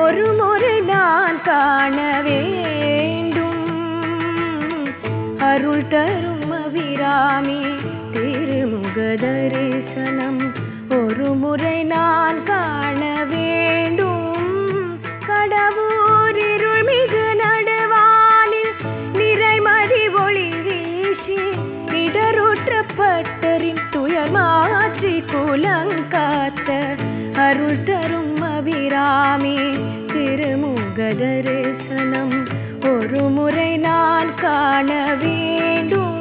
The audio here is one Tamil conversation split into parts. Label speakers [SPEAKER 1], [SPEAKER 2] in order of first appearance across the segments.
[SPEAKER 1] ஒரு முறை நான் காண வேண்டும் அருள் தரும் அபிராமி திருமுக தரிசனம் ஒரு முறை நான் காண வேண்டும் கடவுர் இருள் மிகு நடுவானில் நிறைமதி ஒளி வீசி இடருற்ற பட்டரின் துயர் மாற்றி குலங்காத்த அருள் தரும் அபிராமி திருமுக தரிசனம் ஒரு முறை நான் காண வேண்டும்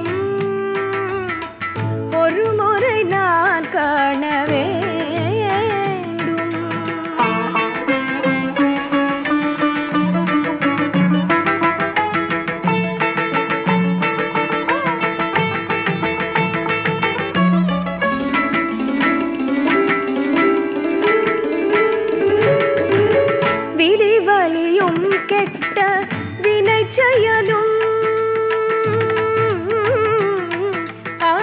[SPEAKER 1] ஒரு முறை நான் காண வேண்டும் விதிவலியும் கெட்ட வினை செயலும் ஆ,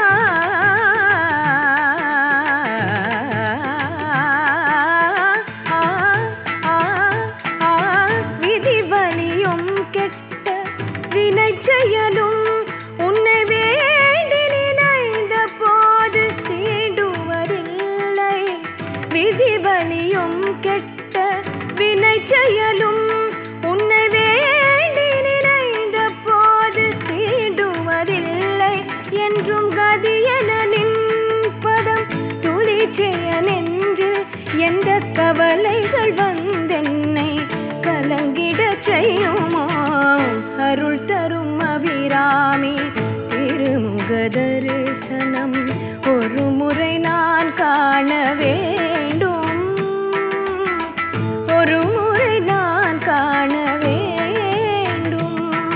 [SPEAKER 1] ஆ, ஆ, ஆ, விதிவலியும் கெட்ட வினை செயலும் உன்னை வேண்டி நினைந்த போது தீண்டுவதில்லை விதிவலியும் கெட்ட வினை செயலும் உன்னை வேண்டி நினைந்த போது தீண்டுவதில்லை என்றும் கதியன நின்பதம் துளி செயனென்று எந்த கவலைகள் வந்தென்னை கலங்கிட செய்யுமோ அருள் தரும் அபிராமி திருமுக தரிசனம் ஒரு முறை நான் காண வேண்டும் ஒரு முறை நான் காண வேண்டும்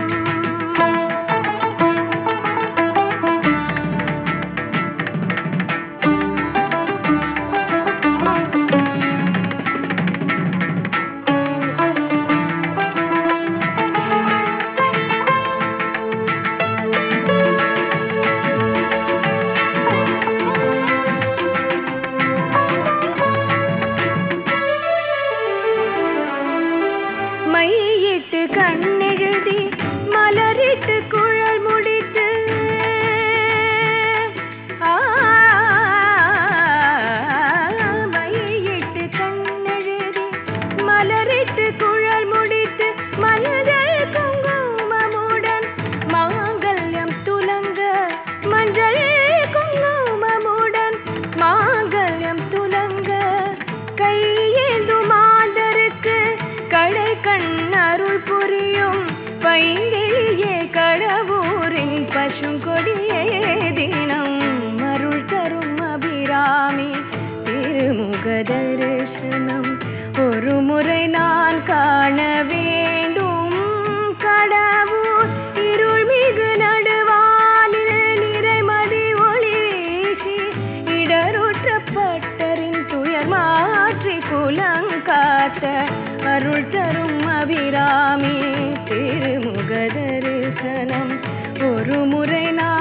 [SPEAKER 1] மையிட்டு கண்ணெழுதி மலரிட்டு குழல் முடித்து ஆ, மையிட்டு கண்ணெழுதி மலரிட்டு குழல் முடித்து மலர்கள் குங்குமமுடன் மாங்கல்யம் துலங்க மஞ்சள் குங்குமமுடன் மாங்கல்யம் துலங்க கையேந்து மாந்தருக்கு கடை கண் அருள் புரியும் பைங்கிலியே கடவுரின் பசுங்கொடியே தினம் அருள் தரும் அபிராமி திருமுக தரிசனம் ஒரு முறை நான் காண வேண்டும் கடவுர் இருள் மிகு நடுவானில் நிறைமதி ஒளி வீசி இடருற்ற பட்டரின் துயர் மாற்றி குலங்காத்த அருள் தரும் அபிராமி திருமுக தரிசனம் ஒரு முறை நான்